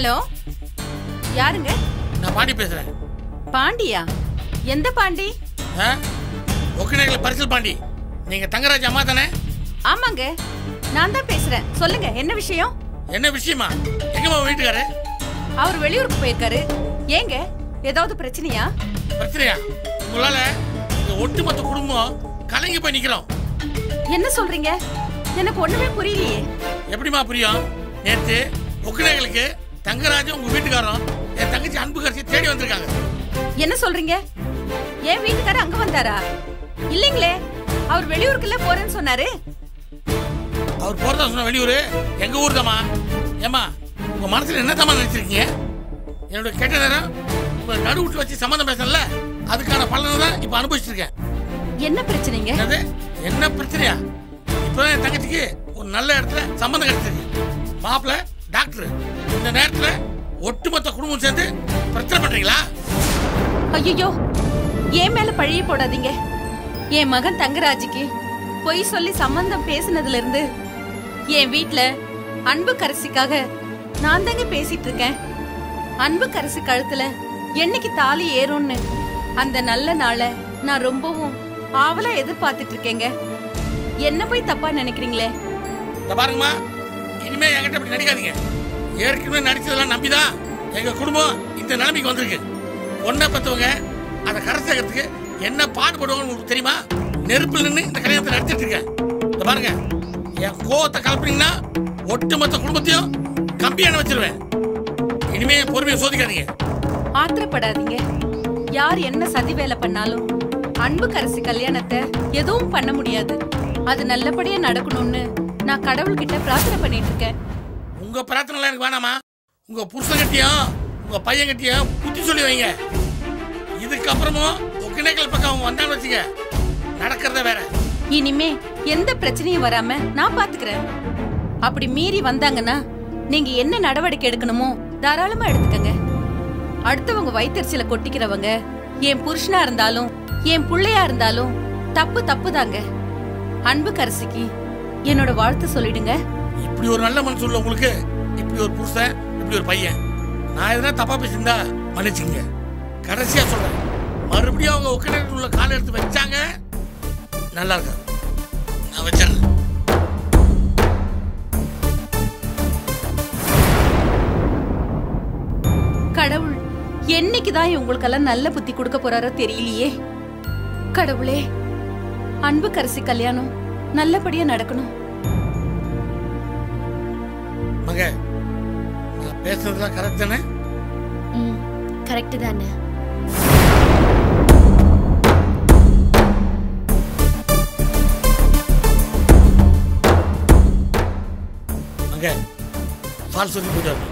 Hello யாருங்க நான் பாண்டி பேசுறேன் பாண்டியா எந்த பாண்டி ஆ? ஒக்கினேகல பரிசல் பாண்டி நீங்க தங்கராஜ் அம்மா தானே ஆமாங்க நான் தான் பேசுறேன் சொல்லுங்க என்ன விஷயம் என்ன விஷயமா எங்கம்மா உங்க வீட்டுக்காரு அவர் வெளியூருக்கு போயிருக்காரு ஏங்க ஏதாவது பிரச்சனையா பிரச்சனையா உங்களால இந்த ஒட்டுமொத்த குடும்பம் கலங்கி போய் நிக்கிறோம் என்ன சொல்றீங்க எனக்கு ஒண்ணுமே புரியலையே எப்படிம்மா புரியும் நேத்து ஒக்கினேகலுக்கு தங்கராஜும் உங்க வீட்டுக்காரரும் என் தங்கச்சி அன்பு கரைச்சி தேடி வந்திருக்காங்க என்ன சொல்றீங்க என் வீட்டுக்காரர் அங்க வந்தாரா இல்லைங்களே அவர் வெளியூருக்குள்ள போறேன்னு சொன்னாரு அவர் போறதா சொன்ன வெளியூர் எங்க ஊர் தாம்மா ஏம்மா உங்க மனசுல என்ன தாம்மா நினைச்சிருக்கீங்க என்னோட கெட்ட நேரம் உங்க நடுவுட்டு வச்சு சம்மந்தம் பேசல அதுக்கான பலனை தான் இப்ப அனுபவிச்சிட்டு இருக்கேன் என்ன பிரச்சனைங்க என்னது என்ன பிரச்சனையா இப்பதான் என் தங்கச்சிக்கு ஒரு நல்ல இடத்துல சம்மந்தம் கிடைச்சிருக்கு மாப்பிள்ள டாக்டர் இந்த நேரத்துல ஒட்டுமொத்த குடும்பம் சேர்ந்து பிரச்சனை பண்றீங்களா ஐயோ என் மேல பழிய போடாதீங்க என் மகன் தங்கராஜுக்கு பொய் சொல்லி சம்பந்தம் பேசினதுல இருந்து என் வீட்ல அன்பு கரசிக்காக நான் தாங்க பேசிட்டு இருக்கேன் அன்பு கரசி கழுத்துல என்னைக்கு தாலி ஏறும்னு அந்த நல்ல நாளை நான் ரொம்பவும் ஆவலா எதிர்பார்த்துட்டு இருக்கேங்க என்ன போய் தப்பா நினைக்கிறீங்களே இந்த பாருங்கம்மா இனிமே என்கிட்ட இப்படி நடிக்காதீங்க ஏற்கனவே நடிச்சதெல்லாம் நம்பிதான் எங்க குடும்பம் இந்த நிலைமைக்கு வந்திருக்கு ஒன்ன பத்தவங்க அதை கரை சேர்க்கறதுக்கு என்ன பாடுபடுவாங்கன்னு உங்களுக்கு தெரியுமா நெருப்பில் நின்று இந்த கல்யாணத்தை நடத்திட்டு இருக்கேன் இந்த பாருங்க என் கோவத்தை கலப்புனீங்கன்னா ஒட்டுமொத்த குடும்பத்தையும் கம்பியான வச்சிருவேன் இனிமே என் பொறுமையை சோதிக்காதீங்க ஆத்திரப்படாதீங்க யார் என்ன சதி வேலை பண்ணாலும் அன்பு கரசி கல்யாணத்தை எதுவும் பண்ண முடியாது அது நல்லபடியா நடக்கணும்னு நான் கடவுள்கிட்ட பிரார்த்தனை பண்ணிட்டு இருக்கேன் உங்க பிரார்த்தனை எனக்கு வேணாமா உங்க புருஷன் கட்டியும் உங்க பையன் கட்டியும் புத்தி சொல்லி வைங்க இதுக்கப்புறமும் ஒக்கினேக்கல் பக்கம் அவங்க வந்தான்னு வச்சுக்க நடக்கிறத வேற இனிமே எந்த பிரச்சனையும் வராம நான் பாத்துக்கிறேன் அப்படி மீறி வந்தாங்கன்னா நீங்க என்ன நடவடிக்கை எடுக்கணுமோ தாராளமா எடுத்துக்கங்க அடுத்தவங்க வயிற்றுச்சில கொட்டிக்கிறவங்க என் புருஷனா இருந்தாலும் என் புள்ளையா இருந்தாலும் தப்பு தப்பு தாங்க அன்பு கரசிக்கு என்னோட வாழ்த்து சொல்லிடுங்க இப்படி ஒரு நல்ல மனசு உள்ள உங்களுக்கு இப்படி ஒரு புருஷன் இப்படி ஒரு பையன் நான் எதனா தப்பா பேசியிருந்தா மன்னிச்சுங்க கடைசியா சொல்றேன் மறுபடியும் அவங்க ஒக்கினேக்கல் உள்ள காலை எடுத்து வச்சாங்க நல்லா இருக்காது நான் வச்சேன் கடவுள் என்னைக்குதான் இவங்களுக்கெல்லாம் நல்ல புத்தி கொடுக்க போறாரோ தெரியலையே கடவுளே அன்பு கரசி கல்யாணம் நல்லபடியா நடக்கணும் மக நான் பேசுனதுலாம் கரெக்ட் தானே ம் கரெக்டு தானே மக பால் சொல்லி போயிட்டு வரணும்.